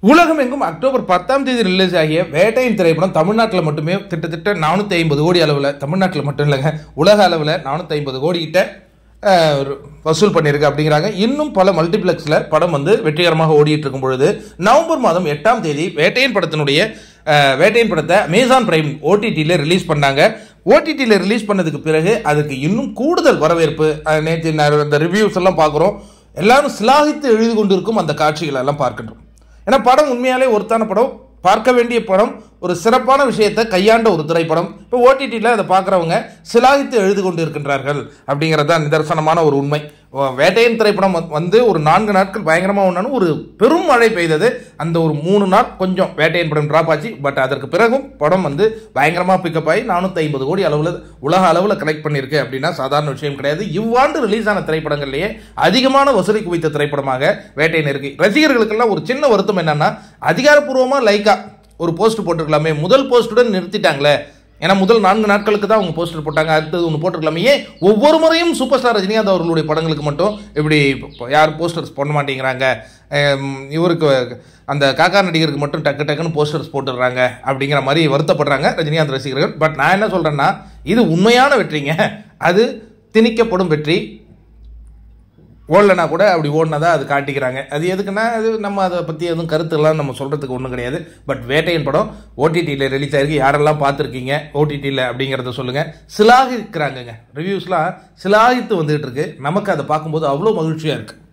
உலகம் எங்கும் அக்டோபர் பத்தாம் தேதி ரிலீஸ் ஆகிய வேட்டையின் திரைப்படம் தமிழ்நாட்டில் மட்டுமே கிட்டத்தட்ட நானூற்றி ஐம்பது கோடி அளவில் தமிழ்நாட்டில் மட்டும் இல்லைங்க உலக அளவில் நானூற்றி ஐம்பது கோடி கிட்ட அஹ், ஒரு வசூல் பண்ணியிருக்கு அப்படிங்கிறாங்க இன்னும் பல மல்டிப்ளெக்ஸில் படம் வந்து வெற்றிகரமாக ஓடிட்டு இருக்கும் பொழுது நவம்பர் மாதம் எட்டாம் தேதி வேட்டையின் படத்தினுடைய அஹ், வேட்டையின் படத்தை அமேசான் பிரைம் ஓடிடியில் ரிலீஸ் பண்ணாங்க ஓடிடியில் ரிலீஸ் பண்ணதுக்கு பிறகு அதுக்கு இன்னும் கூடுதல் வரவேற்பு அஹ், நேற்று நான் அந்த ரிவ்யூஸ் எல்லாம் பார்க்குறோம் எல்லாரும் சிலாகித்து எழுதி கொண்டிருக்கும் அந்த காட்சிகளை எல்லாம் பார்க்கின்றோம் ஏன்னா படம் உண்மையாலே ஒருத்தான படம் பார்க்க வேண்டிய படம் ஒரு சிறப்பான விஷயத்தை கையாண்ட ஒரு திரைப்படம் இப்போ ஓடிடியில் அதை பார்க்குறவங்க சிலாகித்து எழுதி கொண்டு இருக்கின்றார்கள் அப்படிங்கிறது தான் நிதர்சனமான ஒரு உண்மை ஓ, வேட்டையின் திரைப்படம் வந்து- வந்து ஒரு நான்கு நாட்கள் பயங்கரமாக ஒன்றாலும் ஒரு பெரும் மழை பெய்தது அந்த ஒரு மூணு நாள் கொஞ்சம் வேட்டையின் படம் ட்ராப் ஆச்சு பட் அதற்கு பிறகும் படம் வந்து பயங்கரமாக பிக்கப் ஆகி நானூற்றி ஐம்பது கோடி அளவில் உலக அளவில் கலெக்ட் பண்ணியிருக்கு அப்படின்னா சாதாரண விஷயம் கிடையாது இவ்வாண்டு ரிலீஸ் ஆன திரைப்படங்கள்லேயே அதிகமான வசூலை குவித்த திரைப்படமாக வேட்டையின் இருக்கு ரசிகர்களுக்கெல்லாம் ஒரு சின்ன வருத்தம் என்னன்னா அதிகாரப்பூர்வமாக லைக்கா ஒரு போஸ்ட் போட்டிருக்கலாமே முதல் போஸ்ட்டுடன் நிறுத்திட்டாங்களே ஏன்னா முதல் நான்கு நாட்களுக்கு தான் அவங்க போஸ்டர் போட்டாங்க அடுத்தது ஒன்று போட்டிருக்கலாமே ஏன் ஒவ்வொரு முறையும் சூப்பர் ஸ்டார் ரஜினிகாந்த் அவர்களுடைய படங்களுக்கு மட்டும் இப்படி இப்போ யார் போஸ்டர்ஸ் பண்ண மாட்டேங்கிறாங்க ஹம், இவருக்கு அந்த காக்கா நடிகருக்கு மட்டும் டக்கு டக்குன்னு போஸ்டர்ஸ் போட்டுடுறாங்க அப்படிங்கிற மாதிரி வருத்தப்படுறாங்க ரஜினிகாந்த் ரசிகர்கள் பட் நான் என்ன சொல்கிறேன்னா இது உண்மையான வெற்றிங்க அது திணிக்கப்படும் வெற்றி ஓடலைனா கூட அப்படி ஓடினதா அது காட்டிக்கிறாங்க அது எதுக்குன்னா அது நம்ம அதை பற்றி எதுவும் கருத்துலாம் நம்ம சொல்கிறதுக்கு ஒன்றும் கிடையாது பட் வேட்டையின் படம் ஓடிடியில் ரிலீஸ் ஆயிருக்கு யாரெல்லாம் பார்த்துருக்கீங்க ஓடிடியில் அப்படிங்கிறத சொல்லுங்கள் சிலாகிக்கிறாங்கங்க ரிவ்யூஸ்லாம் சிலாகித்து வந்துகிட்டு இருக்கு நமக்கு அதை பார்க்கும்போது அவ்வளோ மகிழ்ச்சியாக இருக்குது